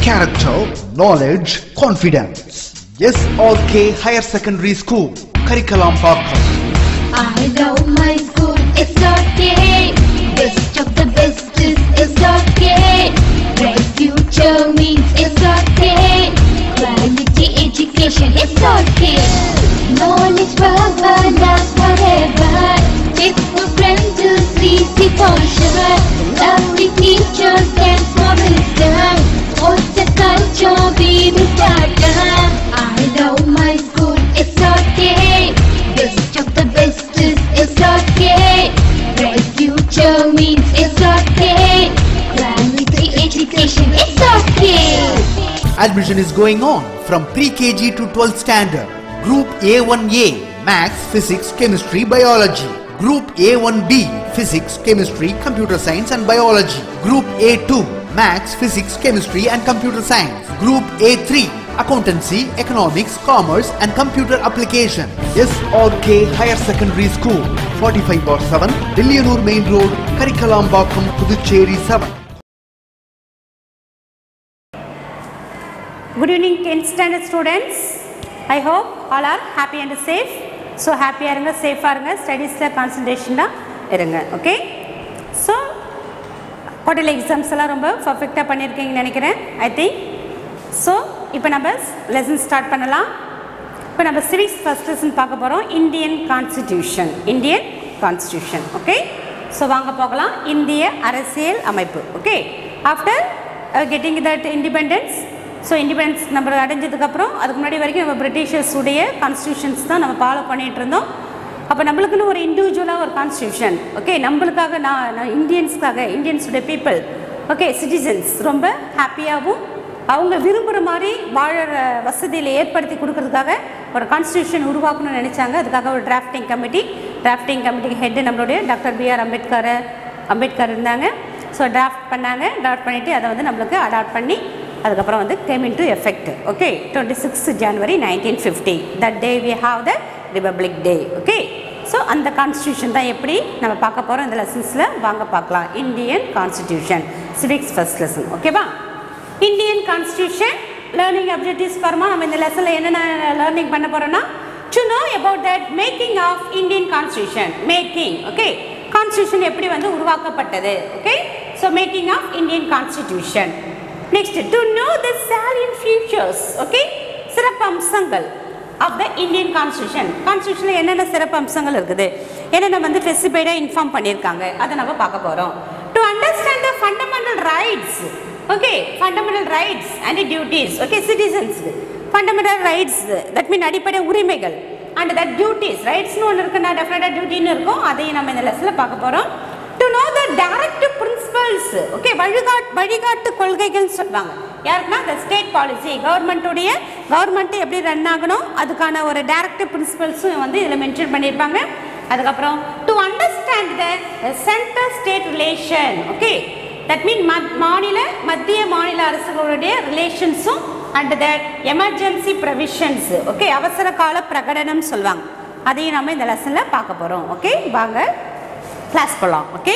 character, knowledge, confidence. SRK Higher Secondary School, Curriculum Pakam. I love my school, it's okay. Best of the best is it's okay. Bright future means it's okay. Quality education, it's okay. Knowledge forever, love forever. It's my friend to see the for sure. Lovely teachers and for wisdom. What's the culture we will start? I love my school, it's okay. Best of the best is it's okay. Bright future means it's okay. Quality education, it's okay. Admission is going on from pre-KG to 12th standard. Group A1A, Maths, Physics, Chemistry, Biology. Group A1B, Physics, Chemistry, Computer Science and Biology. Group A2, Maths, Physics, Chemistry and Computer Science. Group A3, Accountancy, Economics, Commerce and Computer Application. SRK Higher Secondary School, 45 bar 7, Dillianur Main Road, Karikalambakkam, Puducherry 7. Good evening 10th standard students. I hope all are happy and safe. So ஹாப்பியாக இருங்க சேஃபாக இருங்க ஸ்டடீஸில் கான்சன்ட்ரேஷனாக இருங்க okay so quarterly exams எல்லாம் ரொம்ப பர்ஃபெக்டாக பண்ணியிருக்கீங்கன்னு நினைக்கிறேன் I think so இப்போ நம்ம லெசன் ஸ்டார்ட் பண்ணலாம் இப்போ நம்ம சிவிக்ஸ் ஃபஸ்ட் லெசன் பார்க்க போகிறோம் Indian constitution Indian constitution okay so வாங்க போகலாம் இந்திய அரசியல் அமைப்பு okay after getting that independence so independence நம்ம அடைஞ்சதுக்கப்புறம் அதுக்கு முன்னாடி வரைக்கும் நம்ம பிரிட்டிஷர்ஸ் உடைய கான்ஸ்டியூஷன்ஸ் தான் நம்ம ஃபாலோ பண்ணிகிட்டு இருந்தோம் அப்போ நம்மளுக்குன்னு ஒரு இண்டிவிஜுவலாக ஒரு கான்ஸ்டியூஷன் ஓகே நம்மளுக்காக நான் நான் இந்தியன்ஸ்க்காக இந்தியன்ஸுடைய பீப்புள் ஓகே சிட்டிசன்ஸ் ரொம்ப ஹாப்பியாகவும் அவங்க விரும்புகிற மாதிரி வாழற வசதியில் ஏற்படுத்தி கொடுக்கறதுக்காக ஒரு கான்ஸ்டியூஷன் உருவாக்கணும்னு நினச்சாங்க அதுக்காக ஒரு டிராஃப்டிங் கமிட்டி டிராஃப்டிங் கமிட்டிக்கு ஹெட் நம்மளுடைய டாக்டர் பிஆர் அம்பேத்கர் அம்பேத்கர் இருந்தாங்க ஸோ டிராஃப்ட் பண்ணாங்க டிராஃப்ட் பண்ணிவிட்டு அதை வந்து நம்மளுக்கு அடாப்ட் பண்ணி அதுக்கப்புறம் வந்து came into effect okay twenty six January nineteen fifty that day we have the republic day okay so அந்த கான்ஸ்டியூஷன் தான் எப்படி நம்ம பார்க்க போகிறோம் இந்த லெசன்ஸில் வாங்க பார்க்கலாம் Indian constitution civics first lesson ஓகேவா இந்தியன் கான்ஸ்டியூஷன் லேர்னிங் அப்ஜெக்டிவ்ஸ் பாருமா நம்ம இந்த லெசனில் என்னென்ன லேர்னிங் பண்ண போகிறோம்னா to know about that making of Indian constitution making okay constitution எப்படி வந்து உருவாக்கப்பட்டது okay so making of Indian constitution next to know the salient features okay சிறப்பு அம்சங்கள் ஆஃப் த இந்தியன் கான்ஸ்டியூஷன் கான்ஸ்டியூஷனில் என்னென்ன சிறப்பு அம்சங்கள் இருக்குது என்னென்ன வந்து ஸ்பெசிஃபைடாக இன்ஃபார்ம் பண்ணியிருக்காங்க அதை நம்ம பார்க்க போகிறோம் to understand the fundamental rights okay fundamental rights and duties okay சிட்டிசன்ஸ்க்கு ஃபண்டமெண்டல் ரைட்ஸ் தட் மீன் அடிப்படை உரிமைகள் அண்ட் தட் டியூட்டிஸ் ரைட்ஸ்னு ஒன்று இருக்குன்னா டெஃபினட்டாக டியூட்டின்னு இருக்கும் அதையும் நம்ம இந்த லெசனில் பார்க்க போகிறோம் to know the direct principles okay வழிகாட் வழிகாட்டு கொள்கைகள் சொல்லுவாங்க யாருக்குன்னா த ஸ்டேட் பாலிசி கவர்மெண்ட்டுடைய கவர்மெண்ட் எப்படி ரன் ஆகணும் அதுக்கான ஒரு டைரக்ட் பிரின்சிபல்ஸும் வந்து இதில் மென்ஷன் பண்ணியிருப்பாங்க அதுக்கப்புறம் to understand the centre state relation okay that mean மாநில மத்திய மாநில அரசுகளுடைய ரிலேஷன்ஸும் and that emergency provisions okay அவசர கால பிரகடனம் சொல்லுவாங்க அதையும் நம்ம இந்த லெசனில் பார்க்க போகிறோம் ஓகே வாங்க கிளாஸ் போகலாம் ஓகே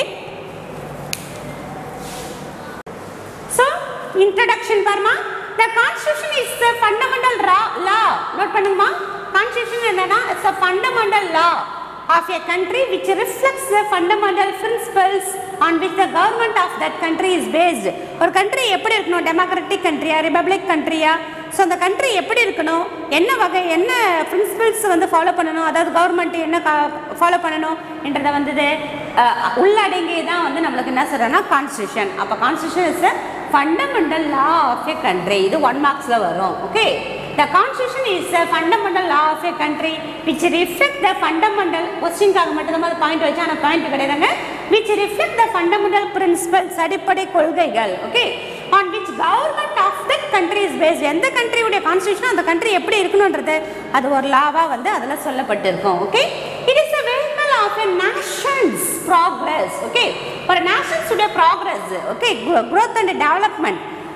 ஸோ இன்ட்ரடக்ஷன் பாருமா the constitution is the fundamental law note பண்ணுங்கம்மா கான்ஸ்டியூஷன் என்னன்னா it's a fundamental law of a country which reflects the fundamental principles on which the government of that country is based ஒரு country எப்படி இருக்கணும் democratic கண்ட்ரியா republic கண்ட்ரியா so அந்த country எப்படி இருக்கணும் என்ன வகை என்ன பிரின்சிபல்ஸ் வந்து ஃபாலோ பண்ணணும் அதாவது கவர்மெண்ட் என்ன ஃபாலோ பண்ணணும் என்றதை வந்து உள்ளடங்கி தான் வந்து நம்மளுக்கு என்ன சொல்கிறோன்னா கான்ஸ்டியூஷன் அப்போ constitution is a fundamental law of a country இது ஒன் மார்க்ஸில் வரும் okay The constitution is a fundamental law of a country which reflect the fundamental கொஸ்டின்காக மட்டும் தான் பாயிண்ட் வச்சு ஆனால் பாயிண்ட் கிடையாதுங்க which reflect the fundamental principles அடிப்படை கொள்கைகள் okay on which government of that country is based எந்த கண்ட்ரியுடைய கான்ஸ்டியூஷன் அந்த கண்ட்ரி எப்படி இருக்கணுன்றது அது ஒரு லாவாக வந்து அதில் சொல்லப்பட்டிருக்கும் okay it is a vehicle of a nation's progress okay ஒரு nation's உடைய progress okay growth and development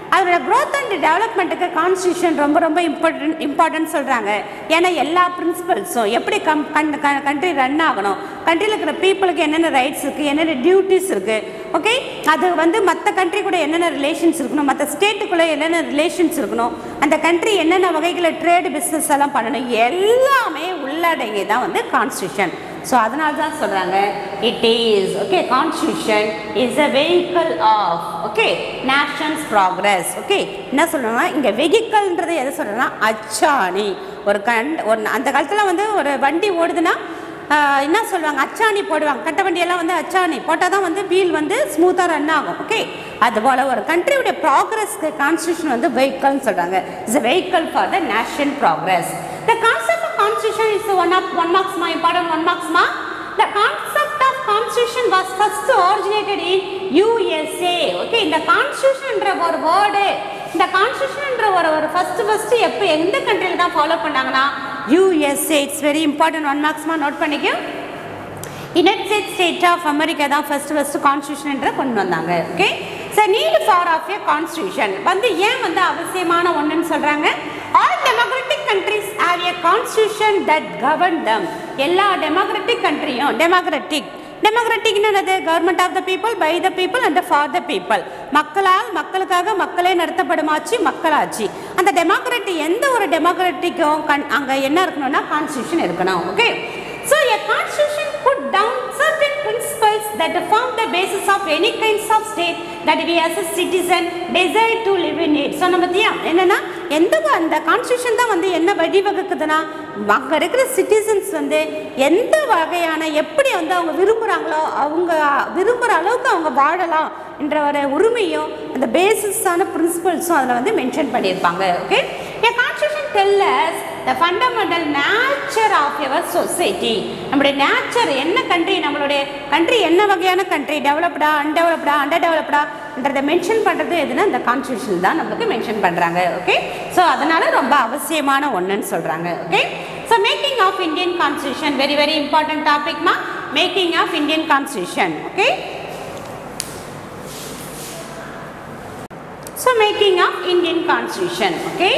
அதோட growth அண்ட் டெவலப்மெண்ட்டுக்கு கான்ஸ்டியூஷன் ரொம்ப ரொம்ப இம்பார்ட்டன்ட் இம்பார்ட்டன்ட் சொல்கிறாங்க ஏன்னா எல்லா பிரின்சிபல்ஸும் எப்படி கம் கண் கண்ட்ரி ரன் ஆகணும் கண்ட்ரியில் இருக்கிற பீப்புளுக்கு என்னென்ன ரைட்ஸ் இருக்குது என்னென்ன டியூட்டிஸ் இருக்குது ஓகே அது வந்து மற்ற கண்ட்ரி கூட என்னென்ன ரிலேஷன்ஸ் இருக்கணும் மற்ற ஸ்டேட்டுக்குள்ளே என்னென்ன ரிலேஷன்ஸ் இருக்கணும் அந்த கண்ட்ரி என்னென்ன வகைகளில் ட்ரேடு பிஸ்னஸ் எல்லாம் பண்ணணும் எல்லாமே உள்ளடங்கி தான் வந்து கான்ஸ்டியூஷன் ஸோ அதனால தான் சொல்கிறாங்க it is okay constitution is a vehicle of okay nation's progress okay என்ன சொல்கிறோம்னா இங்கே வெஹிக்கல்ன்றது எதை சொல்கிறேன்னா அச்சாணி ஒரு கண் ஒரு அந்த காலத்தில் வந்து ஒரு வண்டி ஓடுதுன்னா ஆஹ், என்ன சொல்லுவாங்க அச்சாணி போடுவாங்க கட்ட வண்டியெல்லாம் வந்து அச்சாணி போட்டால் தான் வந்து வீல் வந்து ஸ்மூத்தாக ரன் ஆகும் ஓகே அதுபோல் ஒரு கண்ட்ரியுடைய ப்ராக்ரஸ்க்கு கான்ஸ்டியூஷன் வந்து வெஹிக்கல்னு சொல்கிறாங்க it's a vehicle for the nation progress the concept of constitution is one of one marks மா இம்பார்ட்டன்ட் ஒன் மார்க்ஸ் மா The concept of constitution was first originated in USA. Okay, இந்த constitutionன்ற ஒரு word இந்த கான்ஸ்டியூஷன்ன்ற ஒரு ஒரு ஃபர்ஸ்ட் ஃபர்ஸ்ட் எப்போ எந்த கண்ட்ரியில் தான் ஃபாலோ பண்ணாங்கன்னா USA it's very important one மார்க்ஸ்மா நோட் பண்ணிக்க United States state of America தான் ஃபர்ஸ்ட் ஃபர்ஸ்ட் கான்ஸ்டியூஷன்ன்ற கொண்டு வந்தாங்க okay so need for of a constitution வந்து ஏன் வந்து அவசியமான ஒன்றுன்னு சொல்கிறாங்க all democratic countries have a constitution that govern them எல்லா டெமோக்ராட்டிக் கண்ட்ரியும் டெமோக்ராட்டிக் டெமோக்ராட்டிக்னு என்னது government of the people by the people and for the people மக்களால் மக்களுக்காக மக்களே நடத்தப்படுமாச்சு மக்களாட்சி அந்த டெமோக்ராட்டி எந்த ஒரு டெமோக்ராட்டிக்கும் கண் அங்கே என்ன இருக்கணும்னா கான்ஸ்டியூஷன் இருக்கணும் okay So a constitution put down certain principles that form the basis of any kinds of state that we as a citizen desire to live in it. சொன்ன பத்தியா என்னன்னா எந்த வ- அந்த கான்ஸ்டியூஷன் தான் வந்து என்ன வழிவகுக்குதுன்னா அங்கே இருக்கிற சிட்டிசன்ஸ் வந்து எந்த வகையான எப்படி வந்து அவங்க விரும்புகிறாங்களோ அவங்க விரும்புகிற அளவுக்கு அவங்க வாழலாம் என்ற ஒரு உரிமையும் அந்த பேசிஸான பிரின்சிபல்ஸும் அதில் வந்து மென்ஷன் பண்ணியிருப்பாங்க okay a constitution tell us the fundamental nature of your society நம்முடைய நேச்சர் என்ன கண்ட்ரி நம்மளுடைய கண்ட்ரி என்ன வகையான கண்ட்ரி டெவலப்டா அன்டெவலப்டா அண்டர் டெவலப்டான்றதை மென்ஷன் பண்ணுறது எதுனா இந்த கான்ஸ்டியூஷன் தான் நம்மளுக்கு மென்ஷன் பண்ணுறாங்க ஓகே ஸோ அதனால ரொம்ப அவசியமான ஒன்றுன்னு சொல்கிறாங்க okay so making of Indian constitution very very important டாபிக்மா making of Indian constitution okay So making of Indian constitution, okay?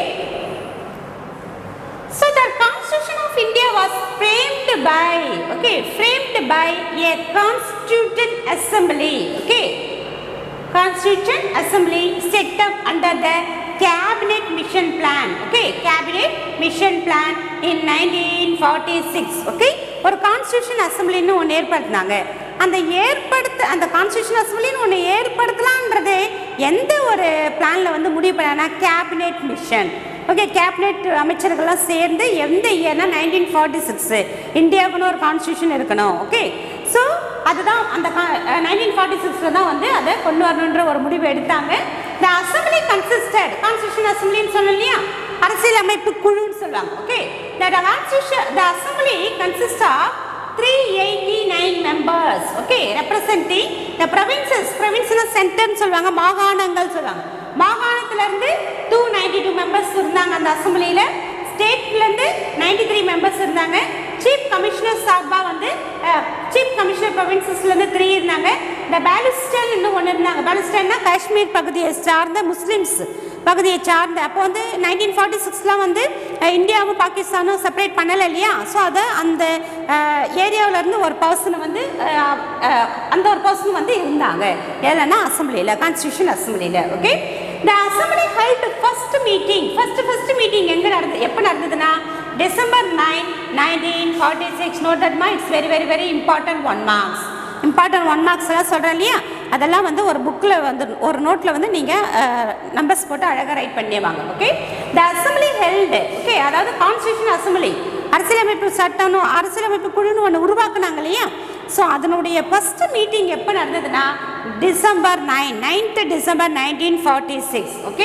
So the constitution of India was framed by, okay, framed by a constituent assembly, okay? Constituent assembly set up under the cabinet mission plan, okay? Cabinet mission plan in 1946, okay? ஒரு constitution அசம்பிளின்னு ஒன்று ஏற்படுத்தினாங்க அந்த ஏற்படுத்த அந்த constitution அசம்பிளின்னு ஒன்று ஏற்படுத்தலான்றது எந்த ஒரு பிளானில் வந்து முடிவு பண்ணாங்கன்னா கேபினெட் மிஷன் ஓகே கேபினெட் அமைச்சர்கள்லாம் சேர்ந்து எந்த இயர்னா நைன்டீன் ஃபார்ட்டி சிக்ஸு இந்தியாவுக்குன்னு ஒரு கான்ஸ்டியூஷன் இருக்கணும் ஓகே ஸோ அதுதான் அந்த நைன்டீன் ஃபார்ட்டி சிக்ஸில் தான் வந்து அதை கொண்டு வரணுன்ற ஒரு முடிவு எடுத்தாங்க த அசம்பிளி கன்சிஸ்டட் கான்ஸ்டியூஷன் அசம்பிளின்னு சொன்னோம் இல்லையா அரசியல் அமைப்பு குழுன்னு சொல்லுவாங்க okay the constitution the assembly consist of 389 members okay representing the provinces provincial center சொல்லுவாங்க மாகாணங்கள் சொல்லுவாங்க மாகாணத்துல இருந்து 292 members இருந்தாங்க அந்த அசெம்பிளியில ஸ்டேட்ல இருந்து 93 members இருந்தாங்க சீஃப் கமிஷனர் சார்பா வந்து சீஃப் கமிஷனர் ப்ரொவின்சஸ்ல இருந்து த்ரீ இருந்தாங்க இந்த பாலிஸ்டன் இன்னும் ஒன்று இருந்தாங்க பாலிஸ்டன்னா காஷ்மீர் பகுதியை சார்ந்த முஸ்லிம்ஸ் பகுதியை சார்ந்த அப்போ வந்து நைன்டீன் ஃபார்ட்டி சிக்ஸ்லாம் வந்து அஹ், இந்தியாவும் பாகிஸ்தானும் செப்பரேட் பண்ணலை இல்லையா ஸோ அதை அந்த ஏரியாவிலேருந்து ஒரு பர்சனை வந்து அஹ், அஹ், அந்த ஒரு பர்சன் வந்து இருந்தாங்க எதுலன்னா அசம்பிளியில் கான்ஸ்டியூஷன் அசம்பிளியில் ஓகே இந்த assembly held first meeting first first meeting எங்கே நடந்தது எப்போ நடந்ததுன்னா December nine nineteen forty six note that மா it's very very very important one marks important one marks எல்லாம் சொல்கிறேன் இல்லையா அதெல்லாம் வந்து ஒரு புக்கில் வந்து ஒரு நோட்டில் வந்து நீங்கள் நம்பர்ஸ் போட்டு அழகாக ரைட் பண்ணிடுவாங்க okay the assembly held okay அதாவது கான்ஸ்டியூஷன் அசம்பிளி அரசியலமைப்பு சட்டம்னு அரசியலமைப்பு குழுன்னு ஒன்று உருவாக்குனாங்க இல்லையா ஸோ அதனுடைய ஃபஸ்ட்டு மீட்டிங் எப்போ நடந்ததுன்னா December nine ninth December nineteen forty six okay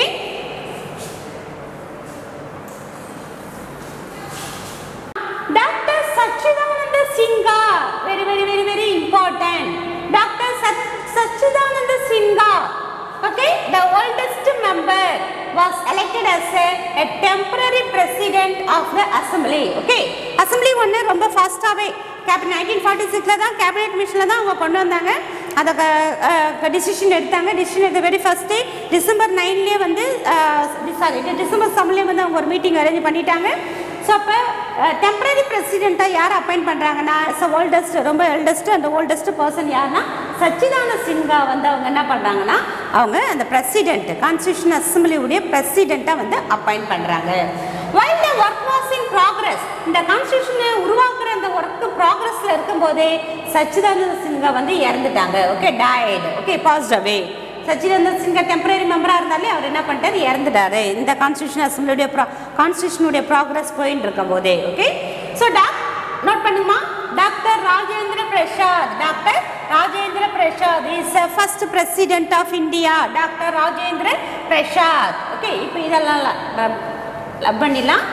Dr. Sachidananda Singha, very, very, very, very important. Dr. Sach- Sachidananda Singha, okay, the oldest member was elected as a, a temporary president of the assembly, okay. assembly ஒன்று ரொம்ப ஃபாஸ்ட்டாகவே cabinet nineteen forty சிக்ஸில் தான் cabinet மிஷனில் தான் அவங்க கொண்டு வந்தாங்க அதை decision எடுத்தாங்க டிசிஷன் எடுத்த வெரி ஃபர்ஸ்ட் டே டிசம்பர் நைன்லேயே வந்து சாரி டிசம்பர் செவன்லேயே வந்து அவங்க ஒரு மீட்டிங் அரேஞ்ச் பண்ணிட்டாங்க ஸோ அப்போ டெம்பரரி பிரசிடெண்ட்டாக யார் அப்பாயிண்ட் பண்ணுறாங்கன்னா ஸோ ஓல்டஸ்ட் ரொம்ப எல்டஸ்ட் அந்த ஓல்டஸ்ட் பர்சன் யாருன்னா சச்சிதானந்த சின்ஹா வந்து அவங்க என்ன பண்ணுறாங்கன்னா அவங்க அந்த பிரசிடென்ட் கான்ஸ்டியூஷன் அசம்பிளியுடைய பிரசிடெண்ட்டாக வந்து அப்பாயிண்ட் பண்ணுறாங்க while the work was in progress இந்த கான்ஸ்டியூஷனை உருவாக்குற அந்த ஒர்க் ப்ராக்ரஸில் இருக்கும்போதே சச்சிதானந்த சின்ஹா வந்து இறந்துட்டாங்க okay died okay passed away Sachchidananda Sinha temporary மெம்பராக இருந்தாலே அவர் என்ன பண்ணிட்டாரு இறந்துட்டாரு இந்த கான்ஸ்டியூஷன் அசம்பிளியுடைய ப்ரா கான்ஸ்டியூஷனுடைய ப்ராக்ரஸ் போயின்னு இருக்கும் போதே ஓகே ஸோ டாக் நோட் பண்ணுமா doctor Rajendra Prasad doctor Rajendra Prasad is first president of India doctor Rajendra Prasad okay இப்போ இதெல்லாம் லவ் பண்ணிடலாம்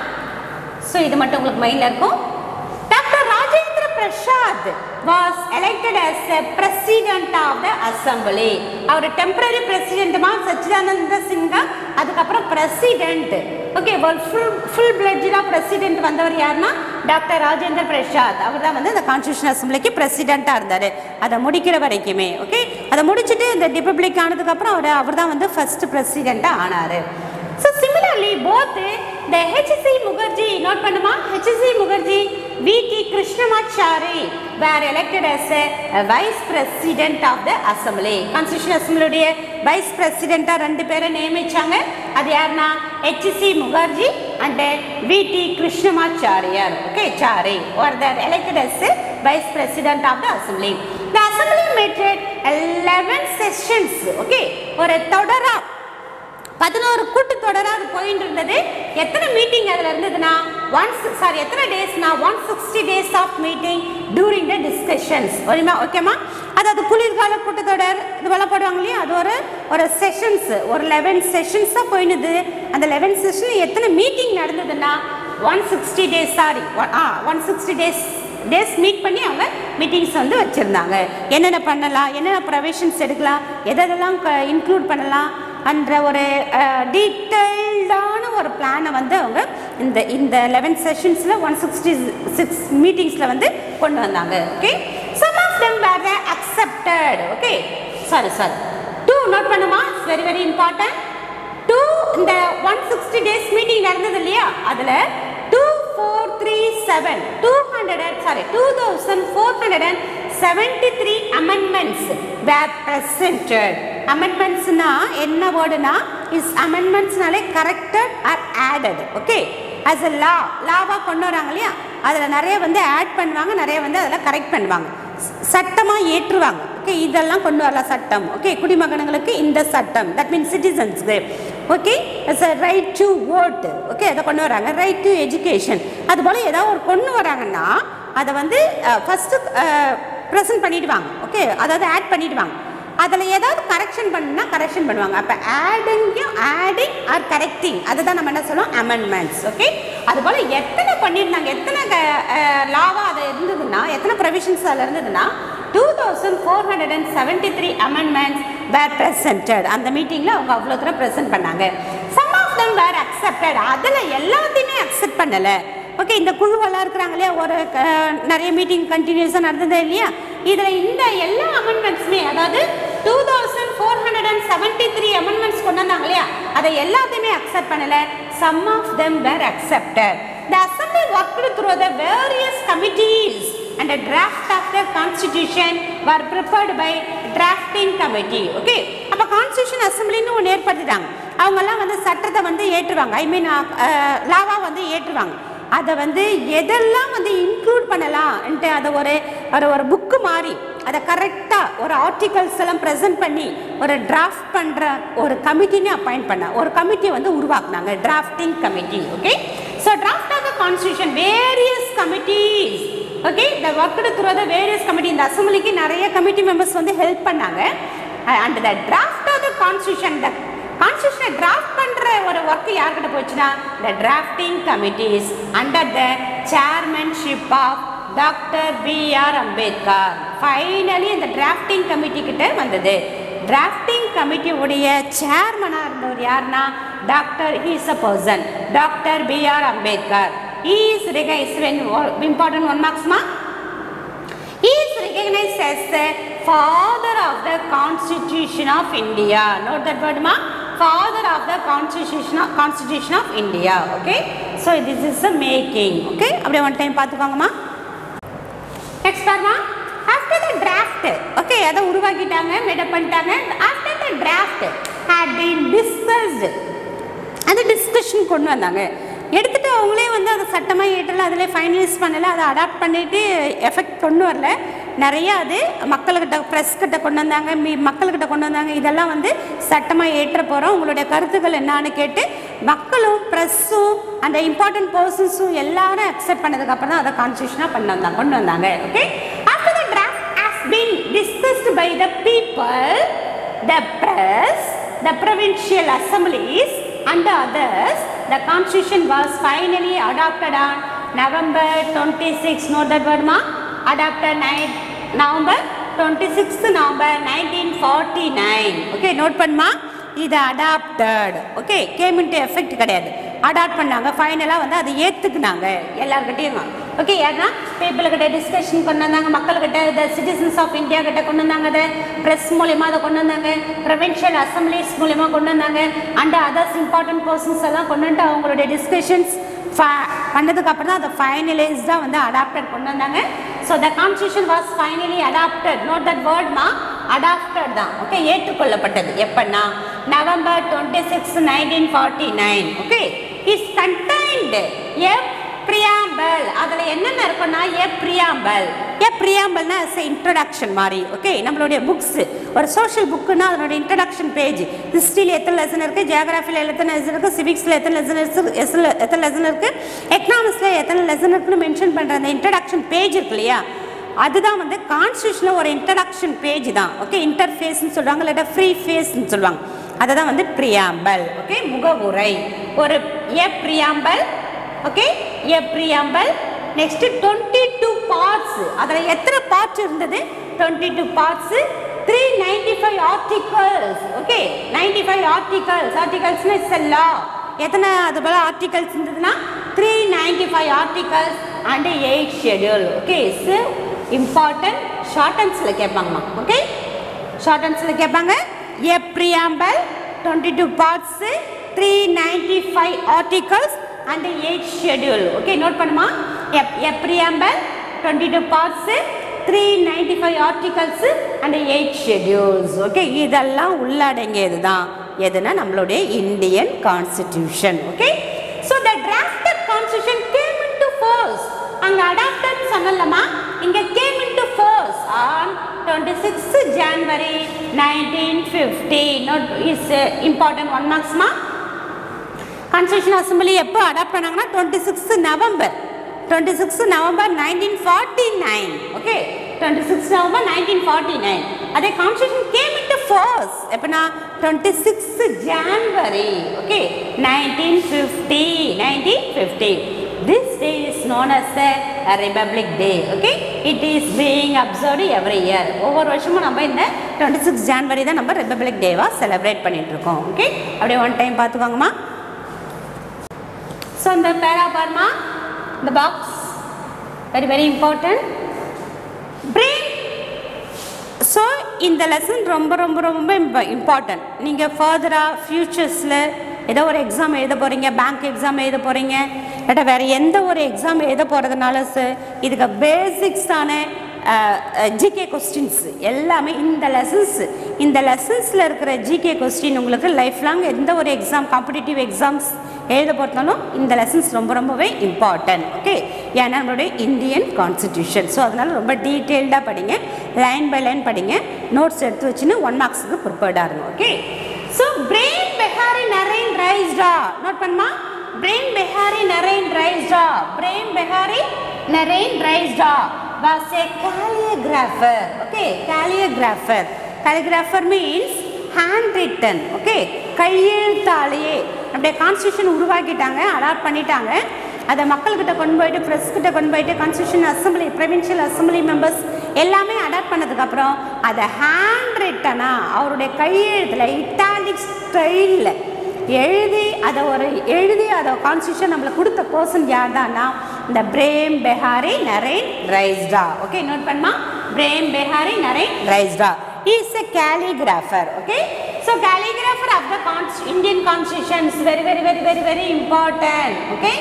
ஸோ இது மட்டும் உங்களுக்கு மைண்டில் இருக்கும் doctor Rajendra Prasad was elected as a president of the assembly அவர் டெம்பரரி பிரசிடென்ட்டுமா சச்சிதானந்த சிங்கா அதுக்கப்புறம் பிரசிடென்ட் ஓகே ஒரு ஃபுல் ஃபுல் பிளட்ஜாக பிரசிடென்ட் வந்தவர் யாருன்னா டாக்டர் ராஜேந்திர பிரசாத் அவர் தான் வந்து அந்த கான்ஸ்டியூஷன் அசம்பிளிக்கு பிரசிடெண்ட்டாக இருந்தார் அதை முடிக்கிற வரைக்குமே ஓகே அதை முடிச்சுட்டு இந்த ரிப்பப்ளிக் ஆனதுக்கப்புறம் அவர் அவர் தான் வந்து ஃபர்ஸ்ட் பிரசிடெண்ட்டாக ஆனார் ஸோ சிமிலர்லி போத் இந்த ஹெச்சி முகர்ஜி நோட் பண்ணுமா HC Mukherjee V T Krishnamachari were elected as a vice president of the assembly constitution அசம்பிளியுடைய வைஸ் பிரசிடெண்ட்டாக ரெண்டு பேரை நியமிச்சாங்க அது யாருன்னா HC Mukherjee and V T Krishnamachariar okay sorry or they are elected as a vice president of the assembly the assembly met at 11 sessions okay ஒரு தொடரா பதினோரு கூட்டத்தொடராக அது போயிட்டு இருந்தது எத்தனை மீட்டிங் அதில் இருந்ததுன்னா ஒன்ஸ் சாரி எத்தனை டேஸ்னா one sixty days of meeting during the discussions ஒருமா ஓகேம்மா அதாவது குளிர்கால கூட்டத்தொடர் இது போல போடுவாங்க இல்லையா அது ஒரு ஒரு செஷன்ஸ் ஒரு லெவன் செஷன்ஸாக போயிடுது அந்த லெவன் செஷன் எத்தனை மீட்டிங் நடந்ததுன்னா one sixty days sorry ah one sixty days days meet பண்ணி அவங்க மீட்டிங்ஸ் வந்து வச்சுருந்தாங்க என்னென்ன பண்ணலாம் என்னென்ன ப்ரொவிஷன்ஸ் எடுக்கலாம் எதெல்லாம் இன்க்ளூட் பண்ணலாம் என்ற ஒரு டீட்டெயில்டான ஒரு பிளானை வந்து அவங்க இந்த இந்த லெவன் செஷன்ஸில் ஒன் சிக்ஸ்டி சிக்ஸ் மீட்டிங்ஸில் வந்து கொண்டு வந்தாங்க okay some of them were accepted okay sorry sorry do note பண்ணுமா it's very very important to இந்த ஒன் சிக்ஸ்டி டேஸ் மீட்டிங் நடந்தது இல்லையா அதில் two four three seven two hundred and sorry two thousand four hundred and seventy three amendments were presented அமெண்ட்மெண்ட்ஸ்னா என்ன வேர்டுனா is அமெண்ட்மெண்ட்ஸ்னாலே corrected or added okay as a law லாவாக கொண்டு வராங்க இல்லையா அதில் நிறைய வந்து ஆட் பண்ணுவாங்க நிறைய வந்து அதில் கரெக்ட் பண்ணுவாங்க சட்டமாக ஏற்றுவாங்க ஓகே இதெல்லாம் கொண்டு வரலாம் சட்டம் ஓகே குடிமகன்களுக்கு இந்த சட்டம் தட் மீன்ஸ் சிட்டிசன்ஸ்க்கு okay it's a right to vote okay அதை கொண்டு வராங்க ரைட் டு எஜுகேஷன் அதுபோல் ஏதாவது ஒரு கொண்டு வராங்கன்னா அதை வந்து ஃபஸ்ட்டு ப்ரெசென்ட் பண்ணிடுவாங்க ஓகே அதாவது ஆட் பண்ணிடுவாங்க அதில் ஏதாவது கரெக்ஷன் பண்ணுனா கரெக்ஷன் பண்ணுவாங்க அப்போ ஆடிங்கும் ஆடிங் ஆர் கரெக்டிங் அதுதான் நம்ம என்ன சொல்லுவோம் அமெண்ட்மெண்ட்ஸ் ஓகே அதுபோல் எத்தனை பண்ணியிருந்தாங்க எத்தனை லாவாக அது இருந்ததுன்னா எத்தனை ப்ரொவிஷன்ஸ் அதில் இருந்ததுன்னா two thousand four hundred and seventy three amendments were presented அந்த மீட்டிங்கில் அவங்க அவ்வளோ தூரம் ப்ரெசென்ட் பண்ணாங்க some of them were accepted அதில் எல்லாத்தையுமே அக்செப்ட் பண்ணலை ஓகே இந்த குழுவெல்லாம் இருக்கிறாங்க இல்லையா ஒரு அஹ், நிறைய மீட்டிங் கண்டினியூஸாக நடந்தது இல்லையா இதில் இந்த எல்லா அமெண்ட்மெண்ட்ஸுமே அதாவது two thousand four hundred and seventy three amendments கொண்டு வந்தாங்க இல்லையா அதை எல்லாத்தையுமே அக்செப்ட் பண்ணலை some of them were accepted the assembly worked through the various committees and a draft of the constitution were prepared by drafting committee okay அப்போ constitution அசம்பிளின்னு ஒன்று ஏற்படுத்திட்டாங்க அவங்கெல்லாம் வந்து சட்டத்தை வந்து ஏற்றுவாங்க ஐ மீன் லாவா வந்து ஏற்றுவாங்க அதை வந்து எதெல்லாம் வந்து இன்க்ளூட் பண்ணலாம்ன்ட்டு அதை ஒரு ஒரு ஒரு புக்கு மாதிரி அதை கரெக்டாக ஒரு ஆர்டிகல்ஸ் எல்லாம் ப்ரெசென்ட் பண்ணி ஒரு டிராஃப்ட் பண்ணுற ஒரு கமிட்டின்னு அப்பாயிண்ட் பண்ண ஒரு கமிட்டியை வந்து உருவாக்குனாங்க drafting committee okay so draft of the constitution various committees okay the worked through the various committee இந்த அசம்பிளிக்கு நிறைய கமிட்டி மெம்பர்ஸ் வந்து ஹெல்ப் பண்ணாங்க and the draft of the constitution the கான்ஸ்டியூஷனை டிராஃப்ட் பண்ணுற ஒரு ஒர்க் யார்கிட்ட போச்சுன்னா the drafting committees under the chairmanship of doctor B R Ambedkar finally இந்த டிராஃப்டிங் கமிட்டி கிட்ட வந்தது டிராஃப்டிங் கமிட்டியுடைய சேர்மனாக இருந்தவர் யாருன்னா doctor he's a person doctor B R Ambedkar is recognised when important one மார்க்ஸ்மா He is recognized as the father of the constitution of india note that word ma father of the constitution of, constitution of india okay so this is the making okay அப்படியே one time பார்த்துக்கோங்கம்மா next பாருமா after the draft okay அதை உருவாக்கிட்டாங்க made up பண்ணிட்டாங்க after the draft had been discussed அது discussion கொண்டு வந்தாங்க எடுத்துட்டு அவங்களே வந்து அதை சட்டமாக ஏற்றல அதில் ஃபைனலைஸ் பண்ணலை அதை அடாப்ட் பண்ணிட்டு எஃபெக்ட் கொண்டு வரல நிறைய அது மக்கள்கிட்ட ப்ரெஸ் கிட்ட கொண்டு வந்தாங்க மீ மக்கள்கிட்ட கொண்டு வந்தாங்க இதெல்லாம் வந்து சட்டமாக ஏற்ற போகிறோம் உங்களுடைய கருத்துக்கள் என்னான்னு கேட்டு மக்களும் ப்ரெஸ்ஸும் அந்த இம்பார்ட்டன்ட் பர்சன்ஸும் எல்லாரும் அக்செப்ட் பண்ணதுக்கப்புறம் தான் அதை கான்ஸ்டியூஷனாக பண்ண வந்தாங்க கொண்டு வந்தாங்க okay after the draft has been discussed by the people the press, the provincial assemblies, and others, the constitution was finally adopted on November 26. Note that word, ma? Adopted 9 November 26th November 1949. Okay, note பண்ணுமா இது adopted okay came into effect கிடையாது adopt பண்ணாங்க ஃபைனலாக வந்து அதை ஏற்றுக்குனாங்க எல்லாருக்கிட்டையும் okay ஏன்னா பீப்புள்கிட்ட discussion கொண்டு வந்தாங்க மக்கள்கிட்ட த சிட்டிசன்ஸ் ஆஃப் இந்தியா கிட்ட கொண்டு வந்தாங்க அதை ப்ரெஸ் மூலயமா அதை கொண்டு வந்தாங்க ப்ரொவின்ஷியல் அசம்பிளிஸ் மூலயமா கொண்டு வந்தாங்க அண்ட் அதர்ஸ் இம்பார்ட்டன்ட் பர்சன்ஸ் எல்லாம் கொண்டு வந்துட்டு அவங்களுடைய டிஸ்கஷன்ஸ் பண்ணதுக்கு அப்புறம் தான் அதை ஃபைனலைஸ்டாக வந்து அடாப்டட் கொண்டு வந்தாங்க so the constitution was finally adopted note that வேர்ட்மா அடாப்டட் தான் ஓகே ஏற்றுக்கொள்ளப்பட்டது எப்பன்னா November twenty six nineteen forty nine okay is contained a preamble அதில் என்னென்ன இருக்குன்னா எ ப்ரியாம்பல் எ ப்ரியாம்பல்னா இன்ட்ரடக்ஷன் மாதிரி ஓகே நம்மளுடைய புக்ஸ் ஒரு சோஷியல் புக்குன்னா அதனுடைய இன்ட்ரடக்ஷன் பேஜ் ஹிஸ்ட்ரியில் எத்தனை லெசன் இருக்குது ஜியாகிராஃபியில் எத்தனை லெசன் இருக்குது சிவிக்ஸில் எத்தனை லெசன் இருக்குது எத்தனை லெசன் இருக்குது எக்கனாமிக்ஸில் எத்தனை லெசன் இருக்குன்னு மென்ஷன் பண்ணுற அந்த இன்ட்ரடக்ஷன் பேஜ் இருக்கு இல்லையா அதுதான் வந்து கான்ஸ்டியூஷனில் ஒரு இன்ட்ரடக்ஷன் பேஜ் தான் ஓகே இன்டர்ஃபேஸ்னு சொல்லுவாங்க இல்லாட்டா ஃப்ரீ ஃபேஸ்னு சொல்லுவாங்க அதை தான் வந்து ப்ரியாம்பல் ஓகே முகவுரை ஒரு a preamble okay a preamble next twenty two parts அதில் எத்தனை பார்ட்ஸ் இருந்தது twenty two parts three ninety five articles okay ninety five articles ஆர்டிகல்ஸ்னு இட்ஸ் எ லா எத்தனை அது போல் ஆர்டிகல்ஸ் இருந்ததுன்னா three ninety five articles and eight schedule okay it's important ஷார்டன்ஸில் கேட்பாங்கம்மா ஓகே ஷார்டன்ஸில் கேட்பாங்க a preamble twenty two parts three ninety five articles and eight schedule okay note பண்ணுமா a preamble twenty two parts three ninety five articles and eight schedules okay இதெல்லாம் உள்ளடங்கியது தான் எதுனா நம்மளுடைய Indian constitution okay so the drafted constitution came into force அங்கே adopted சொன்னலமா இங்கே came into force on twenty six January nineteen fifty note is important one மார்க்ஸ்மா constitution assembly எப்போ அடாப்ட் பண்ணாங்கன்னா twenty six November twenty six November nineteen forty nine okay twenty six November nineteen forty nine அதே constitution came into force எப்போனா twenty six January okay nineteen fifty nineteen fifty This day is known as the Republic Day. Okay, it is being observed every year. ஒவ்வொரு வருஷமும் நம்ம இந்த twenty six January தான் நம்ம republic டேவாக celebrate பண்ணிட்டு இருக்கோம் okay அப்படியே ஒன் டைம் பார்த்துக்கோங்கம்மா ஸோ இந்த பேரா பாருமா இந்த பாக்ஸ் வெரி வெரி இம்பார்ட்டன்ட் பிரெயின் ஸோ இந்த லெசன் ரொம்ப ரொம்ப ரொம்ப இம்பார்ட்டன்ட் நீங்கள் ஃபர்தராக ஃப்யூச்சர்ஸில் ஏதோ ஒரு எக்ஸாம் எழுத போகிறீங்க பேங்க் எக்ஸாம் எழுத போகிறீங்க இல்லாட்டா வேறு எந்த ஒரு எக்ஸாம் எழுத போகிறதுனால சார் இதுக்கு பேசிக்ஸான ஜிகே கொஸ்டின்ஸ் எல்லாமே இந்த லெசன்ஸ் இந்த லெசன்ஸில் இருக்கிற ஜிகே கொஸ்டின் உங்களுக்கு லைஃப் லாங் எந்த ஒரு எக்ஸாம் காம்படிட்டிவ் எக்ஸாம்ஸ் எழுத போகிறதாலும் இந்த லெசன்ஸ் ரொம்ப ரொம்பவே இம்பார்ட்டன்ட் ஓகே ஏன்னா நம்மளுடைய இந்தியன் கான்ஸ்டிடியூஷன் ஸோ அதனால் ரொம்ப டீட்டெயில்டாக படிங்க லைன் பை லைன் படிங்க நோட்ஸ் எடுத்து வச்சுன்னு ஒன் மார்க்ஸுக்கு ப்ரிப்பேர்டாக இருங்க okay so Prem Behari Narain Raizada note பண்ணுமா Prem Behari Narain Raizada Prem Behari Narain Raizada was a calligrapher okay calligrapher calligrapher means hand written okay கையெழுத்தாலேயே அப்படியே கான்ஸ்டியூஷன் உருவாக்கிட்டாங்க அடாப்ட் பண்ணிட்டாங்க அதை மக்கள்கிட்ட கொண்டு போயிட்டு ப்ரெஸ் கிட்ட கொண்டு போயிட்டு constitution assembly provincial assembly members எல்லாமே அடாப்ட் பண்ணதுக்கப்புறம் அதை ஹேண்ட் ரிட்டனாக அவருடைய கையெழுத்தில் இட்டாலிக் ஸ்டைலில் எழுதி அதை ஒரு எழுதி அதை கான்ஸ்டியூஷன் நம்மளுக்கு கொடுத்த பர்சன் யார் தான்னா இந்த பிரேம் பெஹாரி நரேன் ரைஸ்டா ஓகே நோட் பண்ணுமா Prem Behari Narain Raizada is a calligrapher okay so calligrapher of the Const- indian constitution is very very very very very important okay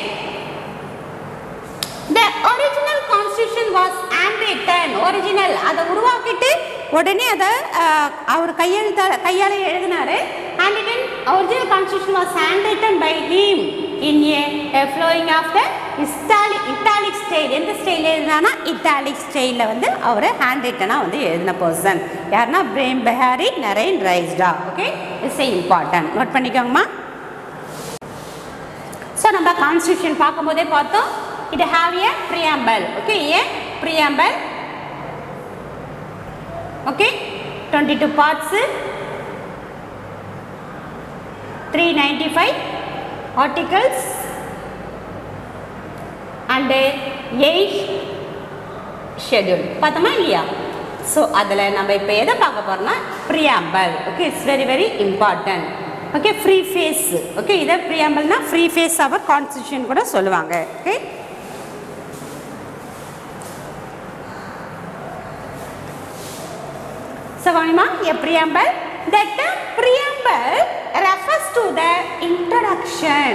the original constitution was handwritten original அதை உருவாக்கிட்டு உடனே அதை அஹ், அவர் கையெழுத்த கையால் எழுதினாரு handwritten original constitution was handwritten by him in a, a flowing of the italic italic style எந்த style எழுதினானா italic ஸ்டைலில் வந்து அவர் ஹேண்ட் ரிட்டனாக வந்து எழுதின பர்சன் யாருன்னா Prem Behari Narain Raizada okay it's important note பண்ணிக்கோங்கம்மா ஸோ நம்ம கான்ஸ்டியூஷன் பார்க்கும்போதே பார்த்தோம் it have a preamble okay a preamble okay 22 parts 395 articles and 8 schedule பார்த்தோமா இல்லையா ஸோ அதில் நம்ம இப்போ எதை பார்க்க போகிறோம்னா preamble okay it's very very important okay preface okay இதை ப்ரியாம்பல்னா ஃப்ரீ ஃபேஸ் ஆஃப் கான்ஸ்டியூஷன் கூட சொல்லுவாங்க okay So, Vanima, a preamble. That term preamble refers to the introduction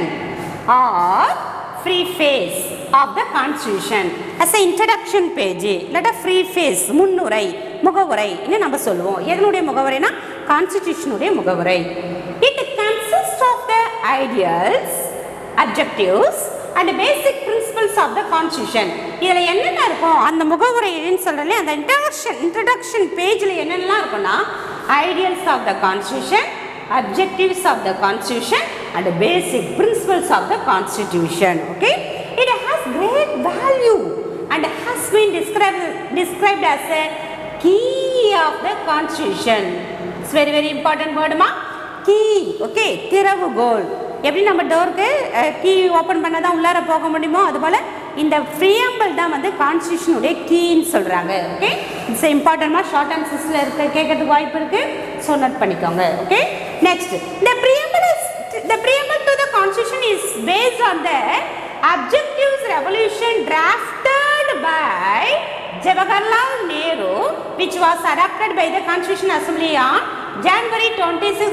or preface of the constitution. As a introduction page, let a preface, முன்னுரை முகவுரை இன்னும் நம்ம சொல்லுவோம் எதனுடைய முகவுரைனா கான்ஸ்டிடியூஷனுடைய முகவுரை it consist of the ideals objectives and basic principles of the constitution இதில் என்னென்ன இருக்கும் அந்த முகவுரைன்னு சொல்கிறதுல அந்த இன்ட்ரடக்ஷன் இன்ட்ரடக்ஷன் பேஜில் என்னென்னலாம் இருக்கும்னா ideals of the constitution objectives of the constitution and basic principles of the constitution okay it has great value and has been describe described as a key of the constitution it's very very important வேர்டுமா key okay திறவுகோல் எப்படி நம்ம டோருக்கு key open பண்ணால் தான் உள்ளார போக முடியுமோ அதுபோல் இந்த ப்ரியாம்பிள் தான் வந்து கான்ஸ்டியூஷனுடைய கீன்னு சொல்கிறாங்க ஓகே இட்ஸ் இம்பார்ட்டன்ட்மாக ஷார்ட் அண்ட் சிஸ்டில் இருக்க கேட்கறதுக்கு வாய்ப்பு இருக்குது ஸோ நோட் பண்ணிக்கோங்க okay next the preamble is the preamble to the constitution is based on the objectives resolution drafted by Jawaharlal Nehru, which was adopted by the Constitution Assembly on January 26,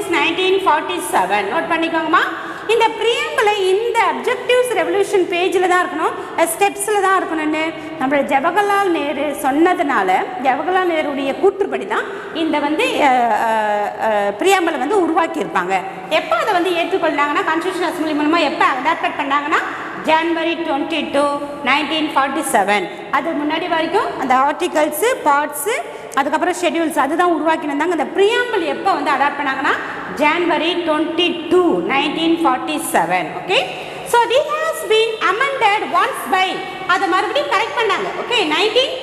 1947. Note பண்ணிக்கோங்கம்மா இந்த preamble இந்த objectives revolution பேஜில் தான் இருக்கணும் ஸ்டெப்ஸில் தான் இருக்கணும்னு நம்ம ஜவஹர்லால் நேரு சொன்னதுனால ஜவஹர்லால் நேருடைய கூற்றுப்படி தான் இந்த வந்து ப்ரியாம்பிளை வந்து உருவாக்கியிருப்பாங்க எப்போ அதை வந்து ஏற்றுக்கொண்டாங்கன்னா கான்ஸ்டியூஷன் அசம்பிளி மூலமாக எப்போ அடாப்ட் பண்ணாங்கன்னா January twenty two nineteen forty seven அது முன்னாடி வரைக்கும் அந்த ஆர்டிகல்ஸு பார்ட்ஸு அதுக்கப்புறம் ஷெட்யூல்ஸ் அதுதான் உருவாக்கினாங்க இந்த ப்ரியாம்பிள் எப்போ வந்து அடாப்ட் பண்ணாங்கன்னா January twenty two nineteen forty seven okay so this has been amended once by அதை மறுபடியும் கரெக்ட் பண்ணாங்க ஓகே நைன்டீன்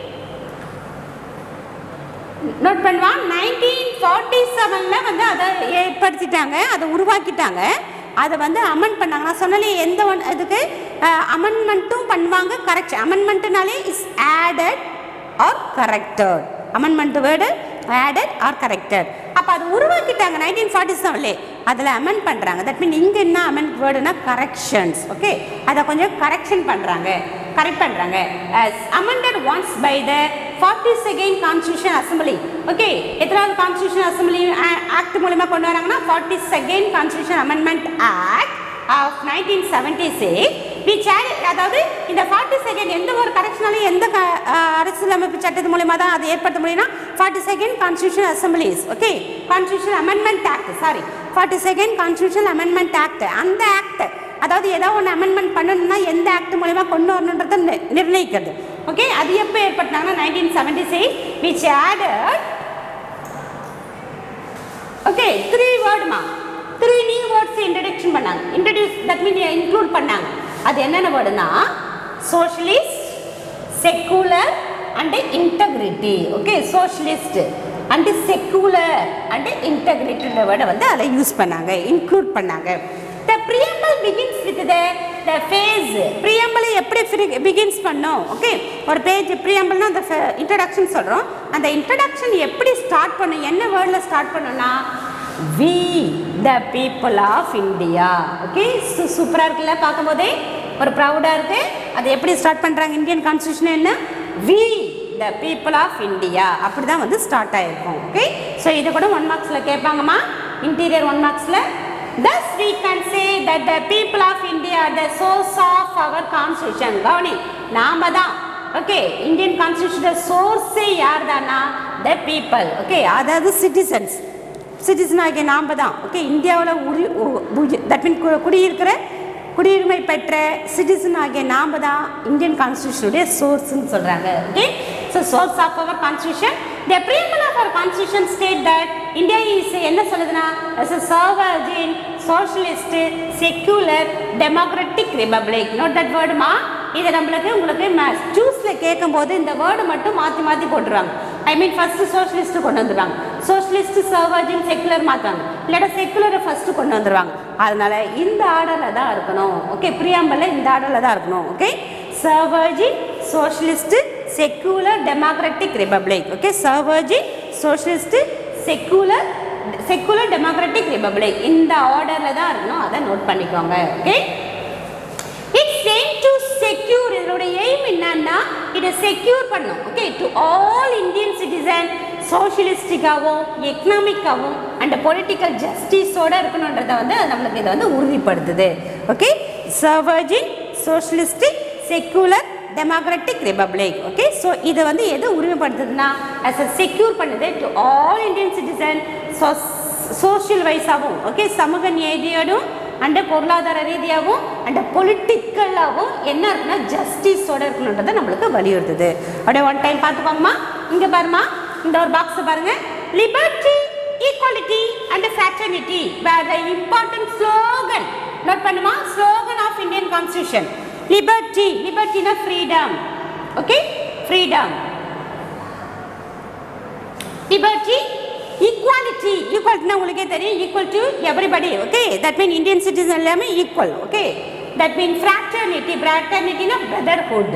நோட் பண்ணுவான் நைன்டீன் ஃபார்ட்டி செவனில் வந்து அதை ஏற்படுத்திட்டாங்க அதை உருவாக்கிட்டாங்க அதை வந்து அமெண்ட் பண்ணாங்க நான் சொன்னாலே எந்த ஒன் இதுக்கு அமெண்ட்மெண்ட்டும் பண்ணுவாங்க கரெக்ட் அமெண்ட்மெண்ட்டுனாலே is added or corrected amendment word added or corrected அப்போ அது உருவாக்கிட்டாங்க நைன்டீன் ஃபார்ட்டி செவன்லே அதில் அமெண்ட் பண்ணுறாங்க தட் மீன் இங்கே என்ன அமெண்ட் வேர்டுனா கரெக்ஷன்ஸ் ஓகே அதை கொஞ்சம் கரெக்ஷன் பண்ணுறாங்க கரெக்ட் பண்ணுறாங்க amended once by the 42nd constitution assembly okay எத்தனாவது constitution assembly ஆக்ட் மூலமா கொண்டு வராங்கன்னா 42nd constitution amendment act of 1976 which added அதாவது இந்த 42nd எந்த ஒரு கரெக்ஷனாலும் எந்த க- அஹ், அரசியலமைப்பு சட்டத்து மூலமா தான் அது ஏற்படுத்த முடியும்னா 42nd constitution assemblies okay constitution amendment act sorry 42nd constitution amendment act அந்த ஆக்ட் அதாவது ஏதாவது ஒன்று அமெண்ட்மெண்ட் பண்ணணும்னா எந்த ஆக்ட் மூலயமா கொண்டு வரணுன்றதை நி- நிர்ணயிக்கிறது ஓகே அது எப்போ ஏற்பட்டாங்கன்னா nineteen seventy six which added okay three வேர்டுமா த்ரீ நியூ வேர்ட்ஸ் இன்ட்ரடக்ஷன் பண்ணாங்க இன்ட்ரடியூஸ் தட் மீன் இன்க்ளூட் பண்ணாங்க அது என்னென்ன வேர்டுனா socialist secular and integrity okay socialist and secular and இன்டெகிரிட்டின்ற வேர்டை வந்து அதில் யூஸ் பண்ணாங்க இன்க்ளூட் பண்ணாங்க the preamble begins with the the phrase preamble எப்படி பிகின்ஸ் பண்ணோம் ஓகே ஒரு பேஜ் ப்ரியம்பிள்னா அந்த இன்ட்ரடக்ஷன் சொல்கிறோம் அந்த இன்ட்ரடக்ஷன் எப்படி ஸ்டார்ட் பண்ணும் என்ன வேர்டில் ஸ்டார்ட் பண்ணுன்னா we the people of India okay சூப்பராக இருக்குல்ல பார்க்கும்போதே ஒரு ப்ரௌடாக இருக்கு அது எப்படி ஸ்டார்ட் பண்ணுறாங்க இந்தியன் கான்ஸ்டியூஷன் என்ன we the people of India அப்படி தான் வந்து ஸ்டார்ட் ஆயிருக்கும் ஓகே ஸோ இது கூட ஒன் மார்க்ஸில் கேட்பாங்கம்மா இன்டீரியர் ஒன் மார்க்ஸில் Thus we can say that the people of India are the source of our constitution. கவனி நாம தான் ஓகே இந்தியன் கான்ஸ்டியூஷன் சோர்ஸே யார் தானா த பீப்புள் ஓகே அதாவது சிட்டிசன்ஸ் சிட்டிசன் ஆகிய நாம தான் ஓகே இந்தியாவில் உரி தட் மீன் குடியிருக்கிற குடியுரிமை பெற்ற சிட்டிசன் ஆகிய நாம தான் இந்தியன் கான்ஸ்டியூஷனுடைய சோர்ஸ்னு சொல்கிறாங்க okay so source of our constitution the preamble of our constitution state that India is என்ன சொல்லுதுன்னா as a sovereign socialist secular democratic republic note that வேர்டுமா இது நம்மளுக்கு உங்களுக்கு ஜூஸில் கேட்கும்போது இந்த வேர்டு மட்டும் மாற்றி மாற்றி போட்டுருவாங்க ஐ மீன் ஃபஸ்ட்டு சோஷலிஸ்ட் கொண்டு வந்துடுவாங்க சோஷலிஸ்ட் சர்வர்ஜின் செக்குலர் மாற்றுவாங்க இல்லாட்டா செக்குலரை ஃபஸ்ட்டு கொண்டு வந்துடுவாங்க அதனால இந்த ஆர்டரில் தான் இருக்கணும் ஓகே பிரியாம்பலில் இந்த ஆர்டரில் தான் இருக்கணும் okay sovereign socialist secular democratic republic okay sovereign socialist secular secular democratic republic இந்த ஆர்டரில் தான் இருக்கணும் அதை நோட் பண்ணிக்கோங்க okay it's aim to secure இதோட எய்ம் என்னன்னா இதை செக்யூர் பண்ணும் okay to all Indian citizen சோஷியலிஸ்டிக்காகவும் எக்கனாமிக்காகவும் அண்ட் பொலிட்டிக்கல் ஜஸ்டிஸோட இருக்கணுன்றதை வந்து அது நம்மளுக்கு இதை வந்து உறுதிப்படுத்துது okay sovereign socialistic secular democratic republic okay so இதை வந்து எது உரிமைப்படுத்துதுன்னா அஸ் அ செக்யூர் பண்ணுது to all Indian citizen social வைஸாகவும் ஓகே சமூக நீதியோடும் அண்ட் பொருளாதார ரீதியாகவும் அண்ட் பொலிட்டிக்கலாகவும் என்ன இருக்குன்னா ஜஸ்டிஸோட இருக்கணுன்றதை நம்மளுக்கு வலியுறுத்துது அப்படியே ஒன் டைம் பார்த்துக்கோங்கம்மா இங்கே பாருமா இந்த ஒரு பாக்ஸ் பாருங்க liberty equality and fraternity were the important slogan note பண்ணுமா slogan of Indian constitution liberty லிபர்ட்டினா freedom okay freedom liberty equality ஈக்குவாலிட்டினா உங்களுக்கே தெரியும் equal to everybody okay that mean Indian citizen எல்லாமே equal okay that mean fraternity ஃப்ராட்டர்னிட்டினா brotherhood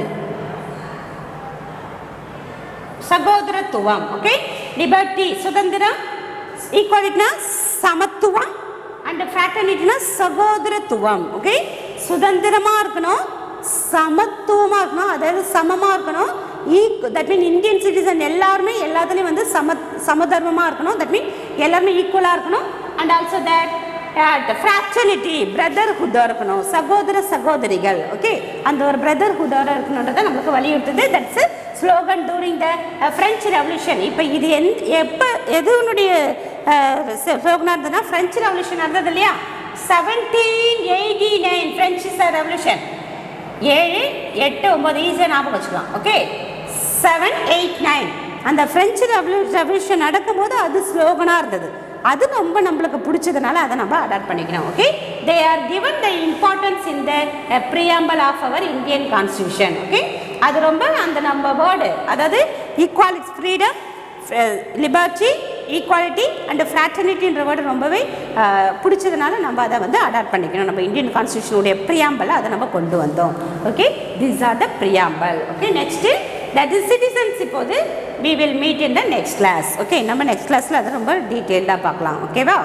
சகோதரத்துவம் okay liberty சுதந்திரம் ஈக்குவாலிட்டினா சமத்துவம் அண்ட் ஃப்ராட்டர்னிட்டினா சகோதரத்துவம் ஓகே சுதந்திரமாக இருக்கணும் சமத்துவமாக இருக்கணும் அதாவது சமமாக இருக்கணும் ஈக் தட் மீன் இந்தியன் சிட்டிசன் எல்லாருமே எல்லாத்துலேயும் வந்து சம சமதர்மமாக இருக்கணும் தட் மீன் எல்லாருமே ஈக்குவலாக இருக்கணும் அண்ட் ஆல்சோ தட் ஃப்ராக்சனிட்டி பிரதர்ஹுட்டாக இருக்கணும் சகோதர சகோதரிகள் ஓகே அந்த ஒரு பிரதர்ஹுட்டோட இருக்கணுன்றதை நம்மளுக்கு வலியுறுத்துது that's slogan during the French revolution இப்போ இது எந் எப்போ எதுனுடைய ஸ்லோகனாக இருந்ததுன்னா ஃப்ரெஞ்ச் ரெவல்யூஷன் இருந்தது இல்லையா seventeen eighty nine French revolution ஏழு எட்டு ஒம்பது ஈஸியாக ஞாபகம் வச்சுக்கலாம் ஓகே செவன் எயிட் நைன் அந்த ஃப்ரெஞ்சு ரெவல்யூ ரெவல்யூஷன் நடக்கும்போது அது ஸ்லோகனாக இருந்தது அது ரொம்ப நம்மளுக்கு பிடிச்சதுனால அதை நம்ம அடாப்ட் பண்ணிக்கணும் okay they are given the importance in the preamble of our Indian constitution okay அது ரொம்ப அந்த நம்ம வேர்டு அதாவது equality freedom liberty equality and ஃப்ராட்டர்னிட்டின்ற வேர்டு ரொம்பவே அஹ், பிடிச்சதுனால நம்ம அதை வந்து அடாப்ட் பண்ணிக்கணும் நம்ம இந்தியன் கான்ஸ்டியூஷனுடைய ப்ரியாம்பலை அதை நம்ம கொண்டு வந்தோம் okay this are the preamble okay next that is citizens இப்போது we will meet in the next class okay நம்ம நெக்ஸ்ட் கிளாஸில் அதை ரொம்ப டீட்டெயில்டாக பார்க்கலாம் ஓகேவா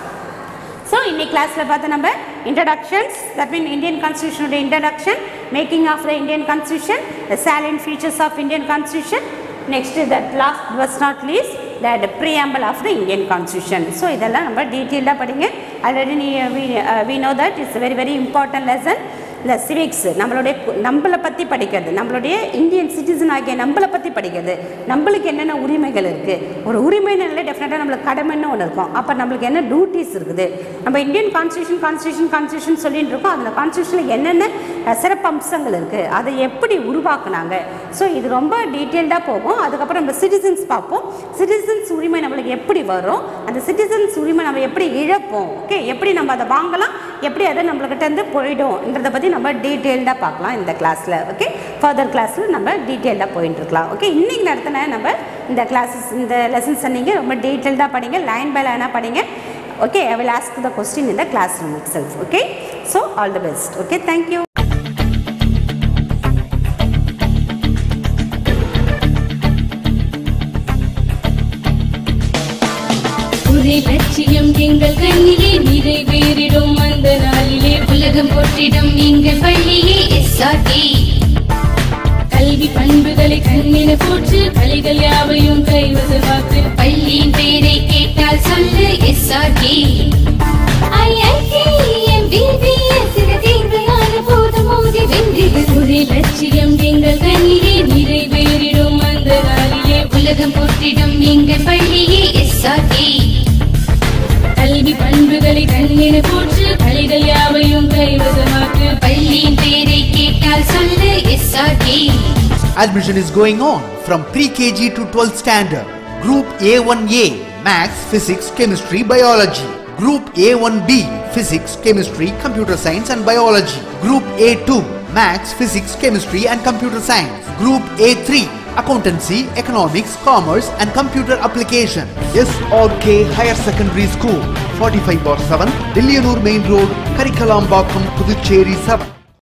ஸோ இன்னைக்கு கிளாஸில் பார்த்து நம்ம இன்ட்ரடக்ஷன்ஸ் தட் மீன் இந்தியன் கான்ஸ்டியூஷனுடைய introduction making of the Indian constitution the salient features of Indian constitution next that last was not least that preamble of the Indian constitution so இதெல்லாம் நம்ம டீட்டெயில்டாக படிங்க ஆல்ரெடி நீ we know that it's very very important lesson இந்த civics நம்மளுடைய கு- நம்மளை பற்றி படிக்கிறது நம்மளுடைய இந்தியன் சிட்டிசன் ஆகிய நம்மளை பற்றி படிக்கிறது நம்மளுக்கு என்னென்ன உரிமைகள் இருக்குது ஒரு உரிமைனால டெஃபினட்டாக நம்மளுக்கு கடமைன்னு ஒன்று இருக்கும் அப்போ நம்மளுக்கு என்ன டியூட்டிஸ் இருக்குது நம்ம இந்தியன் கான்ஸ்டியூஷன் கான்ஸ்டியூஷன் கான்ஸ்டியூஷன் சொல்லிட்டு இருக்கோம் அதில் கான்ஸ்டியூஷனில் என்னென்ன அஹ், சிறப்பு அம்சங்கள் இருக்குது அதை எப்படி உருவாக்குனாங்க ஸோ இது ரொம்ப டீட்டெயில்டாக போகும் அதுக்கப்புறம் நம்ம சிட்டிசன்ஸ் பார்ப்போம் சிட்டிசன்ஸ் உரிமை நம்மளுக்கு எப்படி வரும் அந்த சிட்டிசன்ஸ் உரிமை நம்ம எப்படி இழப்போம் ஓகே எப்படி நம்ம அதை வாங்கலாம் எப்படி அதை நம்மளுக்கிட்ட இருந்து போயிடும்ன்றதை பற்றி நம்ம டீட்டெயில்டாக பார்க்கலாம் இந்த கிளாஸில் ஓகே ஃபர்தர் கிளாஸில் நம்ம டீட்டெயில்டாக போயிட்டு இருக்கலாம் ஓகே இன்றைக்கி நடத்தின நம்ம இந்த கிளாஸஸ் இந்த லெசன்ஸ் நீங்கள் ரொம்ப டீட்டெயில்டாக படிங்க லைன் பை லைனாக படிங்க okay I will ask the question in the classroom itself okay so all the best okay thank you ஒரே லட்சியம் எங்கள் கண்ணிலே நிறைவேறிடும் அந்த நாளிலே உலகம் போற்றிடும் எங்கள் பள்ளியே எஸ்ஆர்டி கல்வி பண்புகளை கண்ணின போற்று கலைகள் யாவையும் கைவசமாக்கு பள்ளியின் பெயரை கேட்டால் சொல்லு எஸ்ஆர்கே ஒரு லட்சியம் எங்கள் கண்ணிலே நிறைவேறிடும் அந்த நாளிலே உலகம் போற்றிடும் எங்கள் பள்ளியே எஸ்ஆர்கே கல்வி பண்புகளை கண்ணின போற்று கலைகள் யாவையும் கைவசமாக்கு பள்ளியின் பெயரை கேட்டால் சொல்லு SRK Admission is going on from pre-KG to 12th standard. Group A1A Maths, Physics, Chemistry, Biology. Group A1B Physics, Chemistry, Computer Science and Biology. Group A2 Maths, Physics, Chemistry and Computer Science. Group A3 Accountancy, Economics, Commerce and Computer Application. SRK Higher Secondary School 45 bar 7 Dillianur Main Road Karikalambakkam Puducherry 7